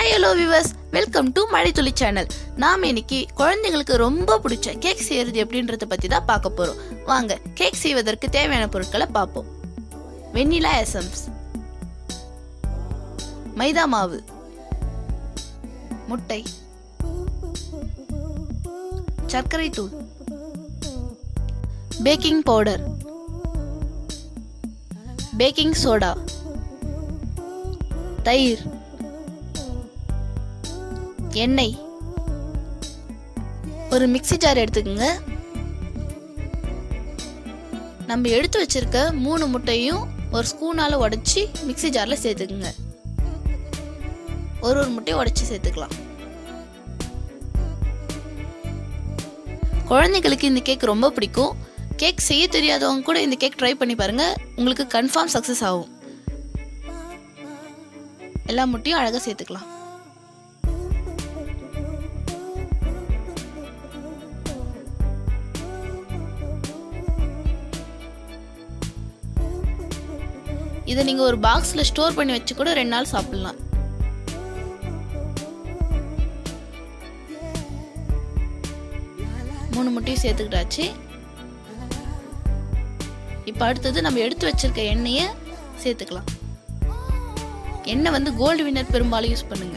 hi hello viewers welcome to Mazhaithuli channel நாம் இன்னைக்கு குழந்தைங்களுக்கு ரொம்ப பிடிச்ச கேக் செய்யறது எப்படின்றத பத்தி தான் பார்க்க போறோம் வாங்க கேக் செய்வதற்கு தேவையான பொருட்களை பார்ப்போம் வெண்ணிலா எசம்ஸ் மைதா மாவு முட்டை சர்க்கரை தூள் பேக்கிங் பவுடர் பேக்கிங் சோடா தயிர் எண்ணெய் ஒரு மிக்ஸி ஜார் எடுத்துக்கோங்க நம்ம எடுத்து வச்சிருக்க மூணு முட்டையும் ஒரு ஸ்பூனால உடைச்சி மிக்ஸி ஜார்ல சேர்த்துக்குங்க ஒரு ஒரு முட்டையை உடைச்சி சேர்த்துக்கலாம் குழந்தைங்களுக்கு இந்த கேக் ரொம்ப பிடிக்கும் கேக் செய்ய தெரியாதவங்க கூட இந்த கேக் ட்ரை பண்ணி பாருங்க உங்களுக்கு கன்ஃபார்ம் சக்ஸஸ் ஆகும் எல்லா முட்டையும் அழகாக சேர்த்துக்கலாம் இதை நீங்கள் ஒரு பாக்ஸில் ஸ்டோர் பண்ணி வச்சு கூட ரெண்டு நாள் சாப்பிடலாம் மூணு முட்டையும் சேர்த்துக்கிட்டாச்சு இப்போ அடுத்தது நம்ம எடுத்து வச்சிருக்க எண்ணெயை சேர்த்துக்கலாம் எண்ணெய் வந்து கோல்டு வின்னர் பெரும்பாலும் யூஸ் பண்ணுங்க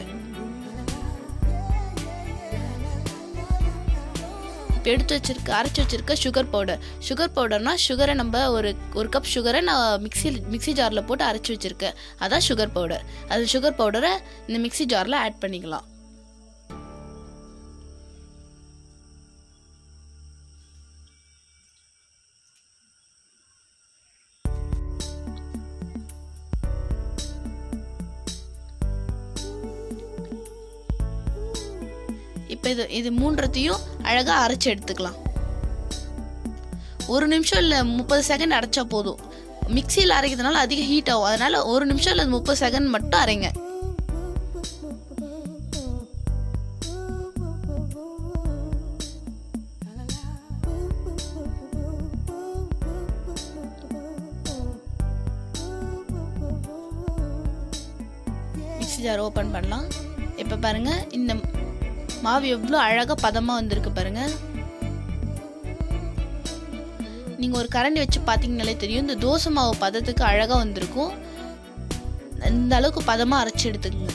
இப்போ எடுத்து வச்சிருக்க அரைச்சி வச்சிருக்க சுகர் பவுடர் சுகர் பவுடர்னா சுகரை நம்ம ஒரு ஒரு கப் சுகரை நான் மிக்ஸி மிக்ஸி ஜாரில் போட்டு அரைச்சி வச்சிருக்கேன் அதான் சுகர் பவுடர் அது சுகர் பவுடரை இந்த மிக்ஸி ஜாரில் ஆட் பண்ணிக்கலாம் இப்போ இது இது மூன்றத்தையும் அழகாக அரைச்சி எடுத்துக்கலாம் ஒரு நிமிஷம் இல்லை முப்பது செகண்ட் அரைச்சா போதும் மிக்சியில் அரைக்கிறதுனால அதிக ஹீட் ஆகும் அதனால ஒரு நிமிஷம் இல்லை முப்பது செகண்ட் மட்டும் அரைங்க மிக்ஸி ஜார் ஓப்பன் பண்ணலாம் இப்போ பாருங்க இந்த மாவு எவ்வளோ அழகாக பதமாக வந்திருக்கு பாருங்க நீங்கள் ஒரு கரண்டி வச்சு பார்த்தீங்கனாலே தெரியும் இந்த தோசை மாவு பதத்துக்கு அழகாக வந்திருக்கும் இந்த அளவுக்கு பதமாக அரைச்சி எடுத்துக்கங்க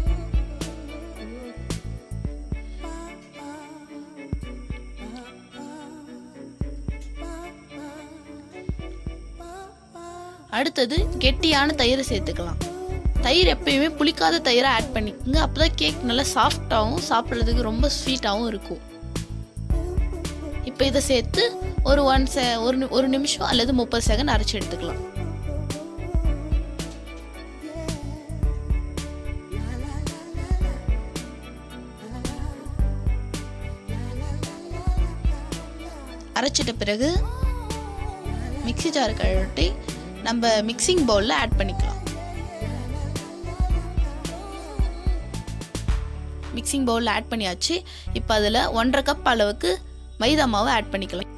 அடுத்தது கெட்டியான தயிரை சேர்த்துக்கலாம் தயிர் எப்பயுமே புளிக்காத தயிரை ஆட் பண்ணிக்கோங்க அப்போதான் கேக் நல்லா சாஃப்டாகவும் சாப்பிட்றதுக்கு ரொம்ப ஸ்வீட்டாகவும் இருக்கும் இப்போ இதை சேர்த்து ஒரு ஒன் செ ஒரு நி- ஒரு நிமிஷம் அல்லது முப்பது செகண்ட் அரைச்சி எடுத்துக்கலாம் அரைச்சிட்ட பிறகு மிக்ஸி ஜார் கழட்டி நம்ம மிக்சிங் பவுலில் ஆட் பண்ணிக்கலாம் மிக்சிங் பவுலில் ஆட் பண்ணியாச்சு இப்போ அதில் ஒன்றரை கப் அளவுக்கு மைதா மாவு ஆட் பண்ணிக்கலாம்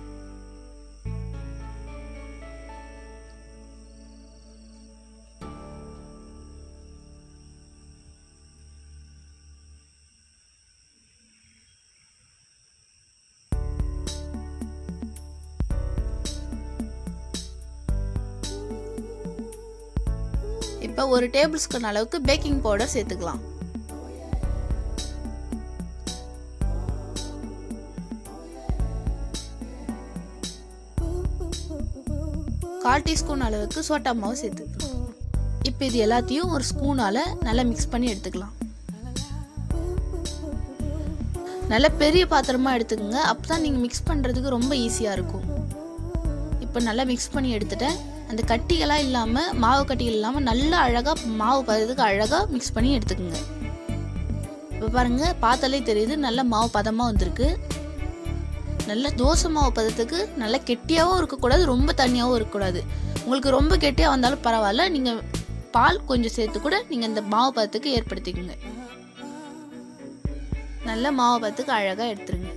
இப்போ ஒரு டேபிள் ஸ்பூன் அளவுக்கு பேக்கிங் பவுடர் சேர்த்துக்கலாம் கால் டீஸ்பூன் அளவுக்கு சோட்டா மாவு சேர்த்துக்கலாம் இப்போ இது எல்லாத்தையும் ஒரு ஸ்பூனால் நல்லா மிக்ஸ் பண்ணி எடுத்துக்கலாம் நல்ல பெரிய பாத்திரமாக எடுத்துக்கோங்க அப்போ தான் நீங்கள் மிக்ஸ் பண்ணுறதுக்கு ரொம்ப ஈஸியாக இருக்கும் இப்போ நல்லா மிக்ஸ் பண்ணி எடுத்துட்டேன் அந்த கட்டிகளாக இல்லாமல் மாவு கட்டிகள் இல்லாமல் நல்லா அழகாக மாவு பதத்துக்கு அழகாக மிக்ஸ் பண்ணி எடுத்துக்கோங்க இப்போ பாருங்கள் பார்த்தாலே தெரியுது நல்ல மாவு பதமாக வந்திருக்கு நல்ல தோசை மாவு பதத்துக்கு நல்ல கெட்டியாகவும் இருக்கக்கூடாது ரொம்ப தண்ணியாகவும் இருக்கக்கூடாது உங்களுக்கு ரொம்ப கெட்டியாக வந்தாலும் பரவாயில்ல நீங்கள் பால் கொஞ்சம் சேர்த்து கூட நீங்கள் இந்த மாவு பதத்துக்கு ஏற்படுத்திக்கோங்க நல்ல மாவு பதத்துக்கு அழகாக எடுத்துருங்க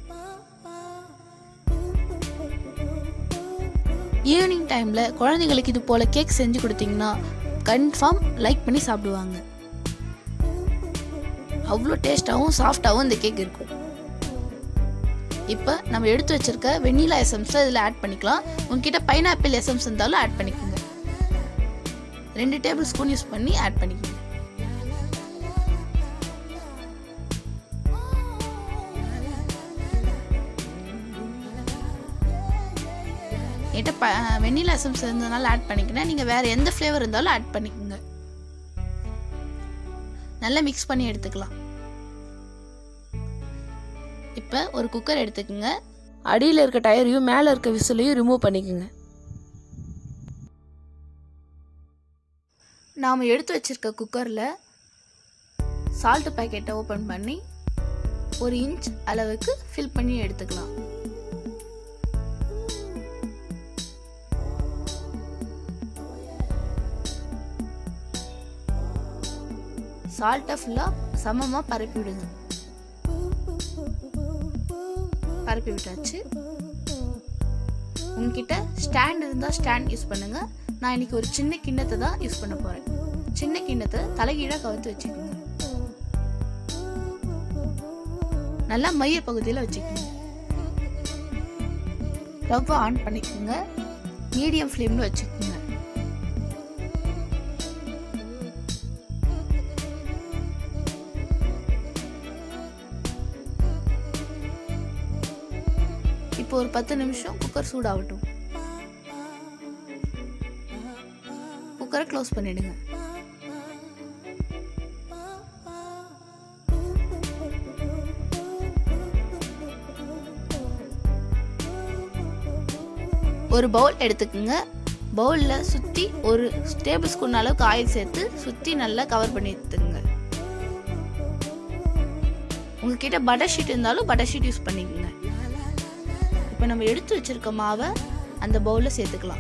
ஈவினிங் டைமில் குழந்தைங்களுக்கு இது போல் கேக் செஞ்சு கொடுத்தீங்கன்னா கன்ஃபார்ம் லைக் பண்ணி சாப்பிடுவாங்க அவ்வளோ டேஸ்ட்டாகவும் சாஃப்டாகவும் இந்த கேக் இருக்கும் இப்போ நம்ம எடுத்து வச்சிருக்க வெண்ணிலா எசம்ஸை இதில் ஆட் பண்ணிக்கலாம் உங்ககிட்ட பைனாப்பிள் எசம்ஸ் இருந்தாலும் ஆட் பண்ணிக்கோங்க ரெண்டு டேபிள் ஸ்பூன் யூஸ் பண்ணி ஆட் பண்ணிக்கோங்க என்கிட்ட ப வெண்ணிலா எசம்ஸ் இருந்ததுனால ஆட் பண்ணிக்கிறேன் நீங்கள் வேறு எந்த ஃப்ளேவர் இருந்தாலும் ஆட் பண்ணிக்கோங்க நல்லா மிக்ஸ் பண்ணி எடுத்துக்கலாம் இப்போ ஒரு குக்கர் எடுத்துக்கோங்க அடியில் இருக்க டயரையும் மேலே இருக்க விசிலையும் ரிமூவ் பண்ணிக்கோங்க நாம் எடுத்து வச்சிருக்க குக்கரில் சால்ட் பேக்கெட்டை ஓப்பன் பண்ணி ஒரு இன்ச் அளவுக்கு ஃபில் பண்ணி எடுத்துக்கலாம் சால்ட்டை ஃபுல்லாக சமமாக பரப்பி விடுங்க பரப்பி விட்டாச்சு உங்ககிட்ட ஸ்டாண்ட் இருந்தால் ஸ்டாண்ட் யூஸ் பண்ணுங்க நான் இன்னைக்கு ஒரு சின்ன கிண்ணத்தை தான் யூஸ் பண்ண போகிறேன் சின்ன கிண்ணத்தை தலைகீழாக கவுத்து வச்சுக்கோங்க நல்லா மைய பகுதியில் வச்சுக்கோங்க ரவ்வை ஆன் பண்ணிக்கோங்க மீடியம் ஃப்ளேமில் வச்சுக்கோங்க இப்போ ஒரு பத்து நிமிஷம் குக்கர் சூடாகட்டும் குக்கரை க்ளோஸ் பண்ணிடுங்க ஒரு பவுல் எடுத்துக்கோங்க பவுலில் சுற்றி ஒரு டேபிள் ஸ்பூன் அளவுக்கு ஆயில் சேர்த்து சுற்றி நல்லா கவர் பண்ணி எடுத்துக்கோங்க உங்ககிட்ட பட்டர் ஷீட் இருந்தாலும் பட்டர் ஷீட் யூஸ் பண்ணிக்கோங்க இப்போ நம்ம எடுத்து வச்சிருக்க மாவை அந்த பவுலில் சேர்த்துக்கலாம்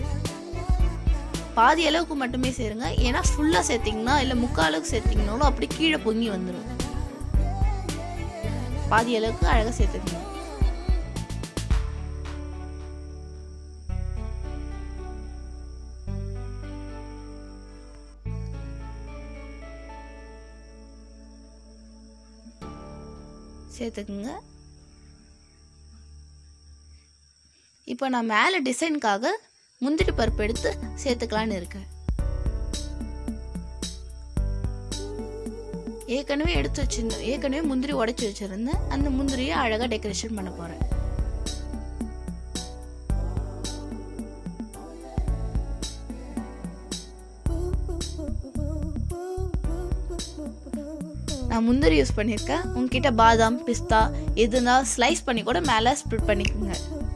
பாதி அளவுக்கு மட்டுமே சேருங்க ஏன்னா ஃபுல்லாக சேர்த்திங்கன்னா இல்லை முக்கால் அளவுக்கு சேர்த்திங்கனாலும் அப்படி கீழே பொங்கி வந்துடும் பாதி அளவுக்கு அழகாக சேர்த்துக்கணும் சேர்த்துக்குங்க இப்போ நான் மேலே டிசைனுக்காக முந்திரி பருப்பு எடுத்து சேர்த்துக்கலான்னு இருக்கேன் ஏற்கனவே எடுத்து வச்சிருந்தேன் ஏற்கனவே முந்திரி உடைச்சி வச்சிருந்தேன் அந்த முந்திரியை அழகாக டெக்கரேஷன் பண்ண போகிறேன் நான் முந்திரி யூஸ் பண்ணியிருக்கேன் உங்ககிட்ட பாதாம் பிஸ்தா எதுனா ஸ்லைஸ் பண்ணி கூட மேலே ஸ்ப்ரிட் பண்ணிக்கோங்க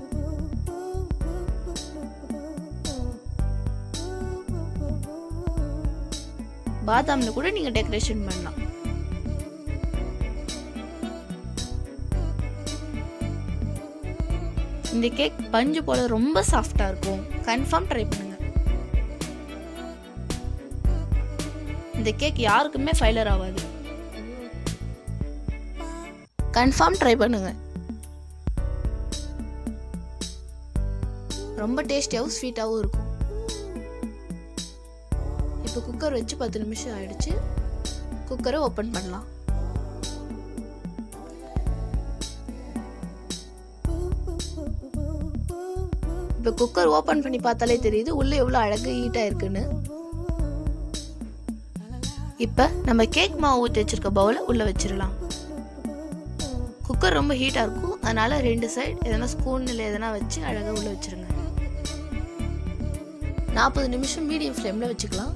பாதாம்ல கூட நீங்க டெக்கரேஷன் பண்ணலாம் இந்த கேக் பஞ்சு போல ரொம்ப சாஃப்டா இருக்கும் கன்ஃபார்ம் ட்ரை பண்ணுங்க இந்த கேக் யாருக்குமே ஃபைலர் ஆகாது கன்ஃபார்ம் ட்ரை பண்ணுங்க ரொம்ப டேஸ்டியாகவும் ஸ்வீட்டாகவும் இருக்கும் இப்போ குக்கர் வச்சு பத்து நிமிஷம் ஆயிடுச்சு குக்கரை ஓப்பன் பண்ணலாம் இப்போ குக்கர் ஓப்பன் பண்ணி பார்த்தாலே தெரியுது உள்ளே எவ்வளோ அழகு ஹீட்டாக இருக்குன்னு இப்போ நம்ம கேக் மாவு ஊற்றி வச்சிருக்க பவுலை உள்ளே வச்சிடலாம் குக்கர் ரொம்ப ஹீட்டாக இருக்கும் அதனால ரெண்டு சைடு எதனா ஸ்பூன் இல்லை எதனா வச்சு அழகாக உள்ளே வச்சிருங்க நாற்பது நிமிஷம் மீடியம் ஃப்ளேமில் வச்சுக்கலாம்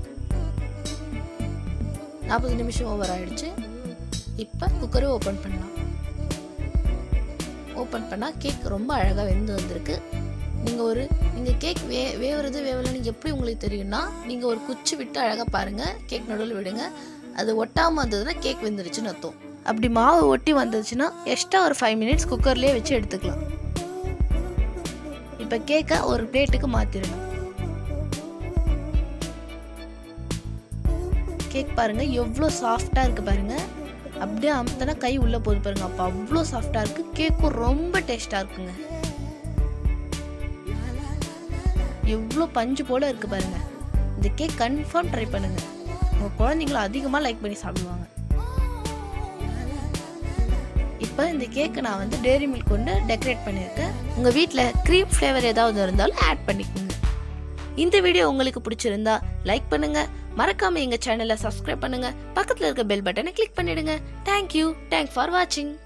நாற்பது நிமிஷம் ஓவர் ஆயிடுச்சு இப்போ குக்கரை ஓப்பன் பண்ணலாம் ஓப்பன் பண்ணால் கேக் ரொம்ப அழகாக வெந்து வந்திருக்கு நீங்கள் ஒரு நீங்கள் கேக் வே வேவுறது வேவலைன்னு எப்படி உங்களுக்கு தெரியும்னா நீங்கள் ஒரு குச்சி விட்டு அழகாக பாருங்கள் கேக் நடுவில் விடுங்க அது ஒட்டாமல் வந்ததுன்னா கேக் வெந்துருச்சுன்னு அர்த்தம் அப்படி மாவு ஒட்டி வந்துச்சுன்னா எக்ஸ்ட்ரா ஒரு ஃபைவ் மினிட்ஸ் குக்கர்லேயே வச்சு எடுத்துக்கலாம் இப்போ கேக்கை ஒரு பிளேட்டுக்கு மாற்றிடணும் கேக் பாருங்க எவ்வளோ சாஃப்டாக இருக்கு பாருங்க அப்படியே அமுத்தனா கை உள்ள போகுது பாருங்க அப்போ அவ்வளோ சாஃப்டாக இருக்கு கேக்கும் ரொம்ப டேஸ்டாக இருக்குங்க எவ்வளோ பஞ்சு போல இருக்கு பாருங்க இந்த கேக் கன்ஃபார்ம் ட்ரை பண்ணுங்க உங்க குழந்தைங்களும் அதிகமாக லைக் பண்ணி சாப்பிடுவாங்க இப்போ இந்த கேக்கை நான் வந்து டேரி மில்க் கொண்டு டெக்கரேட் பண்ணியிருக்கேன் உங்கள் வீட்டில் க்ரீம் ஃப்ளேவர் ஏதாவது இருந்தாலும் ஆட் பண்ணிக்கோங்க இந்த வீடியோ உங்களுக்கு பிடிச்சிருந்தா லைக் பண்ணுங்க மறக்காம எங்க சேனலை சப்ஸ்கிரைப் பண்ணுங்க பக்கத்துல இருக்க பெல் பட்டனை கிளிக் பண்ணிடுங்க தேங்க்யூ தேங்க் ஃபார் வாட்சிங்